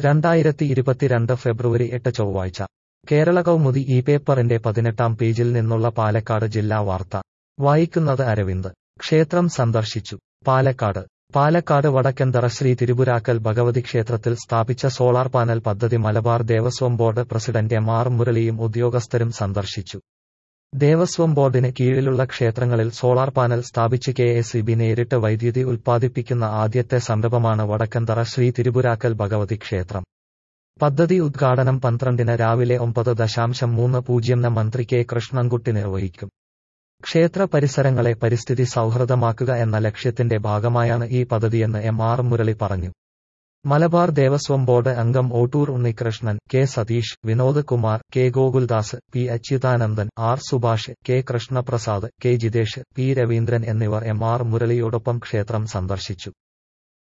രണ്ടായിരത്തി ഇരുപത്തിരണ്ട് ഫെബ്രുവരി എട്ട് ചൊവ്വാഴ്ച കേരള കൗമുദി ഈ പേപ്പറിന്റെ പതിനെട്ടാം പേജിൽ നിന്നുള്ള പാലക്കാട് ജില്ലാ വാർത്ത വായിക്കുന്നത് അരവിന്ദ് ക്ഷേത്രം സന്ദർശിച്ചു പാലക്കാട് പാലക്കാട് വടക്കന്തറ ശ്രീ തിരുപുരാക്കൽ ഭഗവതി ക്ഷേത്രത്തിൽ സ്ഥാപിച്ച സോളാർ പാനൽ പദ്ധതി Malabar Devaswom board president M R മുരളിയും ഉദ്യോഗസ്ഥരും സന്ദർശിച്ചു ദേവസ്വം ബോർഡിന് കീഴിലുള്ള ക്ഷേത്രങ്ങളിൽ സോളാർ പാനൽ സ്ഥാപിച്ച് കെ എസ് ഇ ബി നേരിട്ട് വൈദ്യുതി ഉൽപ്പാദിപ്പിക്കുന്ന ആദ്യത്തെ സംരംഭമാണ് വടക്കന്തറ ശ്രീ തിരുപുരാക്കൽ ഭഗവതി ക്ഷേത്രം പദ്ധതി ഉദ്ഘാടനം പന്ത്രണ്ടിന് രാവിലെ ഒമ്പത് ദശാംശം മൂന്ന് പൂജ്യംന് മന്ത്രി കെ കൃഷ്ണൻകുട്ടി നിർവഹിക്കും ക്ഷേത്ര പരിസരങ്ങളെ പരിസ്ഥിതി സൗഹൃദമാക്കുക എന്ന ലക്ഷ്യത്തിന്റെ ഭാഗമായാണ് ഈ പദ്ധതിയെന്ന് എം ആർ മുരളി പറഞ്ഞു മലബാർ ദേവസ്വം ബോർഡ് അംഗം Ottur Unnikrishnan K Satheesh Vinod Kumar K Gokuldas P Achuthanandan R Subhash K Krishnaprasad K Jithesh P Raveendran എന്നിവർ എം ആർ മുരളിയോടൊപ്പം ക്ഷേത്രം സന്ദർശിച്ചു